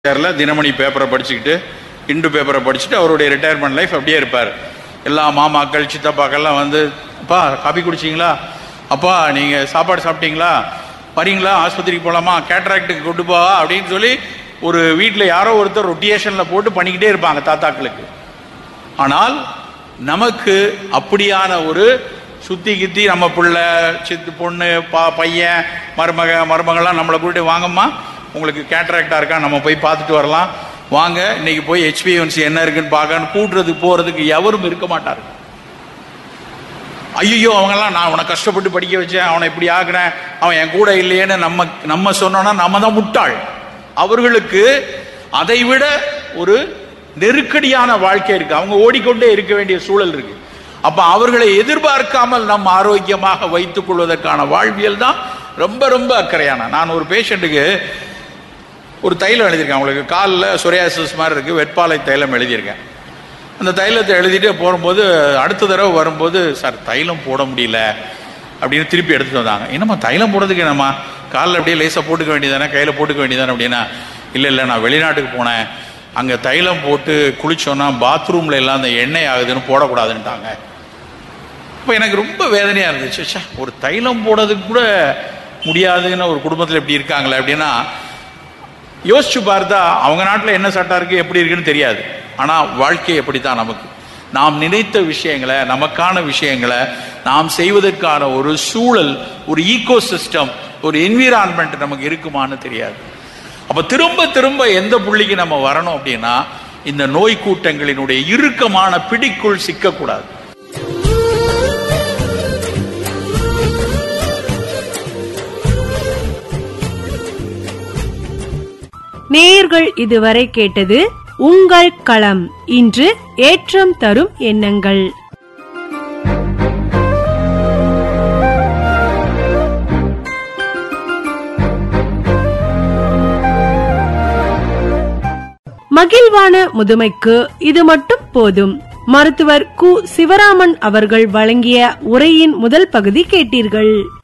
சேரில் தினமணி பேப்பரை படிச்சுக்கிட்டு இந்து பேப்பரை படிச்சுட்டு அவருடைய ரிட்டையர்மெண்ட் லைஃப் அப்படியே இருப்பார் எல்லா மாமாக்கள் சித்தப்பாக்கள்லாம் வந்து அப்பா காபி குடிச்சிங்களா அப்பா நீங்கள் சாப்பாடு சாப்பிட்டீங்களா வரீங்களா ஆஸ்பத்திரிக்கு போகலாமா கேட்ராக்டுக்கு கொண்டு போவா அப்படின்னு சொல்லி ஒரு வீட்டில் யாரோ ஒருத்தர் ரொட்டியேஷனில் போட்டு பண்ணிக்கிட்டே இருப்பாங்க தாத்தாக்களுக்கு ஆனால் நமக்கு அப்படியான ஒரு சுத்தி கித்தி நம்ம பிள்ளை சித்து பொண்ணு பா பையன் மருமக மருமகள்லாம் நம்மளை கூட்டிட்டு வாங்கம்மா உங்களுக்கு கேட்ராக்டா இருக்கா நம்ம போய் பார்த்துட்டு வரலாம் வாங்க இன்னைக்கு போய் ஹெச்பிஎன்சி என்ன இருக்குன்னு பார்க்கன்னு கூட்டுறதுக்கு போறதுக்கு எவரும் இருக்க மாட்டார் ஐயோ அவங்கெல்லாம் நான் அவனை கஷ்டப்பட்டு படிக்க வச்சேன் அவனை இப்படி ஆக்குனேன் அவன் என் கூட இல்லையேன்னு நம்ம நம்ம சொன்னோம்னா நம்ம தான் முட்டாள் அவர்களுக்கு அதை விட ஒரு நெருக்கடியான வாழ்க்கை இருக்கு அவங்க ஓடிக்கொண்டே இருக்க வேண்டிய சூழல் இருக்கு அப்ப அவர்களை எதிர்பார்க்காமல் நம்ம ஆரோக்கியமாக வைத்துக் கொள்வதற்கான வாழ்வியல் தான் ரொம்ப ரொம்ப அக்கறையான நான் ஒரு பேஷண்ட்டுக்கு ஒரு தைலம் எழுதியிருக்கேன் அவங்களுக்கு காலில் சொரியாசிஸ் மாதிரி இருக்கு வெட்பாலை தைலம் எழுதியிருக்கேன் அந்த தைலத்தை எழுதிட்டு போகும்போது அடுத்த தடவை வரும்போது சார் தைலம் போட முடியல அப்படின்னு திருப்பி எடுத்துட்டு வந்தாங்க என்னம்மா தைலம் போடுறதுக்கு என்னம்மா காலில் அப்படியே லேசாக போட்டுக்க வேண்டியதானே கையில் போட்டுக்க வேண்டியதானே அப்படின்னா இல்லை இல்லை நான் வெளிநாட்டுக்கு போனேன் அங்கே தைலம் போட்டு குளிச்சோன்னா பாத்ரூமில் எல்லாம் அந்த எண்ணெய் ஆகுதுன்னு போடக்கூடாதுன்ட்டாங்க இப்போ எனக்கு ரொம்ப வேதனையாக இருந்துச்சு ச்சே, ஒரு தைலம் போடுறதுக்கு கூட முடியாதுன்னு ஒரு குடும்பத்தில் இப்படி இருக்காங்களே அப்படின்னா யோசிச்சு பார்த்தா அவங்க நாட்டில் என்ன சட்டம் இருக்கு எப்படி இருக்குன்னு தெரியாது ஆனால் வாழ்க்கை எப்படி தான் நமக்கு நாம் நினைத்த விஷயங்களை நமக்கான விஷயங்களை நாம் செய்வதற்கான ஒரு சூழல் ஒரு ஈகோ சிஸ்டம் ஒரு என்விரான்மெண்ட் நமக்கு இருக்குமான்னு தெரியாது அப்ப திரும்ப திரும்ப எந்த புள்ளிக்கு நம்ம வரணும் அப்படின்னா இந்த நோய் கூட்டங்களினுடைய இறுக்கமான பிடிக்குள் சிக்கக்கூடாது நேயர்கள் இதுவரை கேட்டது உங்கள் களம் இன்று ஏற்றம் தரும் எண்ணங்கள் மகிழ்வான முதுமைக்கு இது மட்டும் போதும் மருத்துவர் கு சிவராமன் அவர்கள் வழங்கிய உரையின் முதல் பகுதி கேட்டீர்கள்